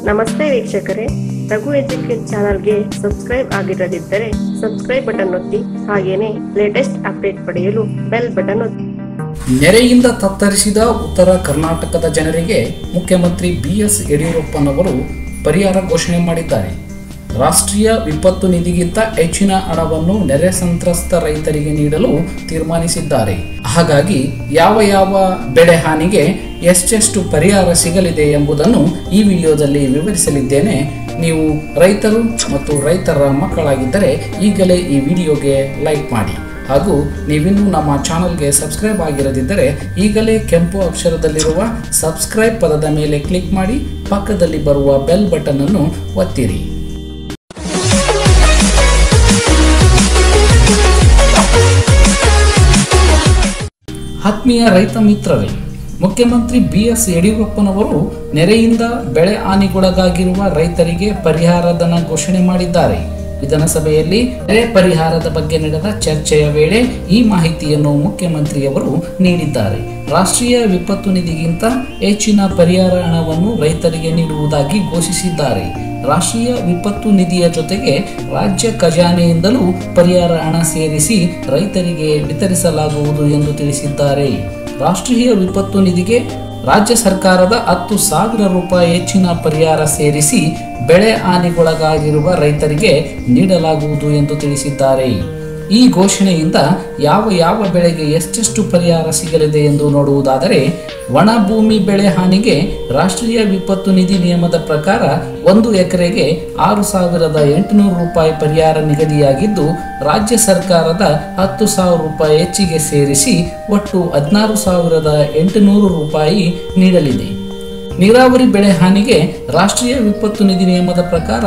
ನಮಸ್ತೆ ವೀಕ್ಷಕರೇ ರಘು ಎಜುಕೇಟ್ ಚಾನಲ್ಗೆ ಸಬ್ಸ್ಕ್ರೈಬ್ ಆಗಿರದಿದ್ದರೆ ಸಬ್ಸ್ಕ್ರೈಬ್ ಬಟನ್ ಒತ್ತಿ ಹಾಗೇನೆ ಲೇಟೆಸ್ಟ್ ಅಪ್ಡೇಟ್ ಪಡೆಯಲು ಬೆಲ್ ಬಟನ್ ಒತ್ತಿ ನೆರೆಯಿಂದ ತತ್ತರಿಸಿದ ಉತ್ತರ ಕರ್ನಾಟಕದ ಜನರಿಗೆ ಮುಖ್ಯಮಂತ್ರಿ ಬಿಎಸ್ ಯಡಿಯೂರಪ್ಪನವರು ಪರಿಹಾರ ಘೋಷಣೆ ಮಾಡಿದ್ದಾರೆ ರಾಷ್ಟ್ರೀಯ ವಿಪತ್ತು ನಿಧಿಗಿಂತ ಹೆಚ್ಚಿನ ಹಣವನ್ನು ನೆರೆ ಸಂತ್ರಸ್ತ ರೈತರಿಗೆ ನೀಡಲು ತೀರ್ಮಾನಿಸಿದ್ದಾರೆ ಹಾಗಾಗಿ ಯಾವ ಯಾವ ಬೆಳೆ ಹಾನಿಗೆ ಎಷ್ಟೆಷ್ಟು ಪರಿಹಾರ ಸಿಗಲಿದೆ ಎಂಬುದನ್ನು ಈ ವಿಡಿಯೋದಲ್ಲಿ ವಿವರಿಸಲಿದ್ದೇನೆ ನೀವು ರೈತರು ಮತ್ತು ರೈತರ ಮಕ್ಕಳಾಗಿದ್ದರೆ ಈಗಲೇ ಈ ವಿಡಿಯೋಗೆ ಲೈಕ್ ಮಾಡಿ ಹಾಗೂ ನೀವಿನ್ನೂ ನಮ್ಮ ಚಾನಲ್ಗೆ ಸಬ್ಸ್ಕ್ರೈಬ್ ಆಗಿರದಿದ್ದರೆ ಈಗಲೇ ಕೆಂಪು ಅಕ್ಷರದಲ್ಲಿರುವ ಸಬ್ಸ್ಕ್ರೈಬ್ ಪದದ ಮೇಲೆ ಕ್ಲಿಕ್ ಮಾಡಿ ಪಕ್ಕದಲ್ಲಿ ಬರುವ ಬೆಲ್ ಬಟನ್ ಅನ್ನು ಒತ್ತಿರಿ ಆತ್ಮೀಯ ರೈತ ಮಿತ್ರರೇ ಮುಖ್ಯಮಂತ್ರಿ ಬಿ ಎಸ್ ಯಡಿಯೂರಪ್ಪನವರು ನೆರೆಯಿಂದ ಬೆಳೆ ಹಾನಿಗೊಳಗಾಗಿರುವ ರೈತರಿಗೆ ಪರಿಹಾರಧನ ಘೋಷಣೆ ಮಾಡಿದ್ದಾರೆ ವಿಧಾನಸಭೆಯಲ್ಲಿ ನೆರೆ ಪರಿಹಾರದ ಬಗ್ಗೆ ನಡೆದ ಚರ್ಚೆಯ ವೇಳೆ ಈ ಮಾಹಿತಿಯನ್ನು ಮುಖ್ಯಮಂತ್ರಿಯವರು ನೀಡಿದ್ದಾರೆ ರಾಷ್ಟ್ರೀಯ ವಿಪತ್ತು ನಿಧಿಗಿಂತ ಹೆಚ್ಚಿನ ಪರಿಹಾರ ಹಣವನ್ನು ರೈತರಿಗೆ ನೀಡುವುದಾಗಿ ಘೋಷಿಸಿದ್ದಾರೆ ರಾಷ್ಟ್ರೀಯ ವಿಪತ್ತು ನಿಧಿಯ ಜೊತೆಗೆ ರಾಜ್ಯ ಖಜಾನೆಯಿಂದಲೂ ಪರಿಹಾರ ಹಣ ಸೇರಿಸಿ ರೈತರಿಗೆ ವಿತರಿಸಲಾಗುವುದು ಎಂದು ತಿಳಿಸಿದ್ದಾರೆ ರಾಷ್ಟ್ರೀಯ ವಿಪತ್ತು ನಿಧಿಗೆ ರಾಜ್ಯ ಸರ್ಕಾರದ ಹತ್ತು ಸಾವಿರ ರೂಪಾಯಿ ಹೆಚ್ಚಿನ ಪರಿಹಾರ ಸೇರಿಸಿ ಬೆಳೆ ಹಾನಿಗೊಳಗಾಗಿರುವ ರೈತರಿಗೆ ನೀಡಲಾಗುವುದು ಎಂದು ತಿಳಿಸಿದ್ದಾರೆ ಈ ಘೋಷಣೆಯಿಂದ ಯಾವ ಯಾವ ಬೆಳೆಗೆ ಎಷ್ಟೆಷ್ಟು ಪರಿಹಾರ ಸಿಗಲಿದೆ ಎಂದು ನೋಡುವುದಾದರೆ ಒಣ ಭೂಮಿ ಬೆಳೆ ಹಾನಿಗೆ ರಾಷ್ಟ್ರೀಯ ವಿಪತ್ತು ನಿಧಿ ನಿಯಮದ ಪ್ರಕಾರ ಒಂದು ಎಕರೆಗೆ ಆರು ಸಾವಿರದ ಎಂಟುನೂರು ರೂಪಾಯಿ ಪರಿಹಾರ ನಿಗದಿಯಾಗಿದ್ದು ರಾಜ್ಯ ಸರ್ಕಾರದ ಹತ್ತು ಸಾವಿರ ರೂಪಾಯಿ ಹೆಚ್ಚಿಗೆ ಸೇರಿಸಿ ಒಟ್ಟು ಹದಿನಾರು ಸಾವಿರದ ಎಂಟುನೂರು ರೂಪಾಯಿ ನೀಡಲಿದೆ ನೀರಾವರಿ ಬೆಳೆ ಹಾನಿಗೆ ರಾಷ್ಟ್ರೀಯ ವಿಪತ್ತು ನಿಧಿ ನಿಯಮದ ಪ್ರಕಾರ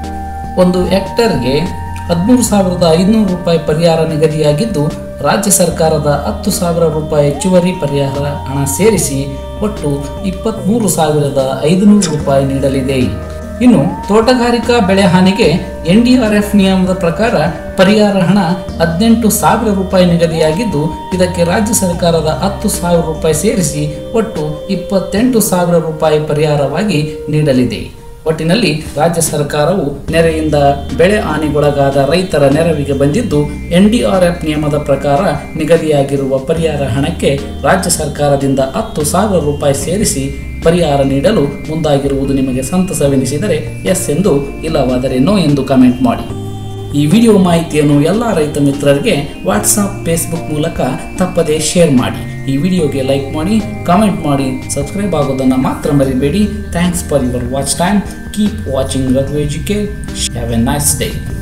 ಒಂದು ಹೆಕ್ಟರ್ಗೆ ಹದಿಮೂರು ಸಾವಿರದ ಐದುನೂರು ರೂಪಾಯಿ ಪರಿಹಾರ ನಿಗದಿಯಾಗಿದ್ದು ರಾಜ್ಯ ಸರ್ಕಾರದ ಹತ್ತು ಸಾವಿರ ರೂಪಾಯಿ ಹೆಚ್ಚುವರಿ ಪರಿಹಾರ ಹಣ ಸೇರಿಸಿ ಒಟ್ಟು ಇಪ್ಪತ್ತ್ಮೂರು ಸಾವಿರದ ಐದುನೂರು ರೂಪಾಯಿ ನೀಡಲಿದೆ ಇನ್ನು ತೋಟಗಾರಿಕಾ ಬೆಳೆ ಹಾನಿಗೆ ಎನ್ಡಿಆರ್ಎಫ್ ನಿಯಮದ ಪ್ರಕಾರ ಪರಿಹಾರ ಹಣ ಹದಿನೆಂಟು ಸಾವಿರ ರೂಪಾಯಿ ನಿಗದಿಯಾಗಿದ್ದು ಇದಕ್ಕೆ ರಾಜ್ಯ ಸರ್ಕಾರದ ಹತ್ತು ಸಾವಿರ ರೂಪಾಯಿ ಸೇರಿಸಿ ಒಟ್ಟು ಇಪ್ಪತ್ತೆಂಟು ಸಾವಿರ ರೂಪಾಯಿ ಪರಿಹಾರವಾಗಿ ನೀಡಲಿದೆ ಒಟ್ಟಿನಲ್ಲಿ ರಾಜ್ಯ ಸರ್ಕಾರವು ನೆರೆಯಿಂದ ಬೆಳೆ ಹಾನಿಗೊಳಗಾದ ರೈತರ ನೆರವಿಗೆ ಬಂದಿದ್ದು ಎನ್ಡಿಆರ್ಎಫ್ ನಿಯಮದ ಪ್ರಕಾರ ನಿಗದಿಯಾಗಿರುವ ಪರಿಹಾರ ಹಣಕ್ಕೆ ರಾಜ್ಯ ಸರ್ಕಾರದಿಂದ ಹತ್ತು ಸಾವಿರ ರೂಪಾಯಿ ಸೇರಿಸಿ ಪರಿಹಾರ ನೀಡಲು ಮುಂದಾಗಿರುವುದು ನಿಮಗೆ ಸಂತಸವೆನಿಸಿದರೆ ಎಸ್ ಎಂದು ಇಲ್ಲವಾದರೆ ನೋ ಎಂದು ಕಮೆಂಟ್ ಮಾಡಿ ಈ ವಿಡಿಯೋ ಮಾಹಿತಿಯನ್ನು ಎಲ್ಲ ರೈತ ಮಿತ್ರರಿಗೆ ವಾಟ್ಸಾಪ್ ಫೇಸ್ಬುಕ್ ಮೂಲಕ ತಪ್ಪದೇ ಶೇರ್ ಮಾಡಿ ಈ ವಿಡಿಯೋಗೆ ಲೈಕ್ ಮಾಡಿ ಕಾಮೆಂಟ್ ಮಾಡಿ ಸಬ್ಸ್ಕ್ರೈಬ್ ಆಗೋದನ್ನು ಮಾತ್ರ ಮರಿಬೇಡಿ thanks for your watch time keep watching Raghu educate have a nice day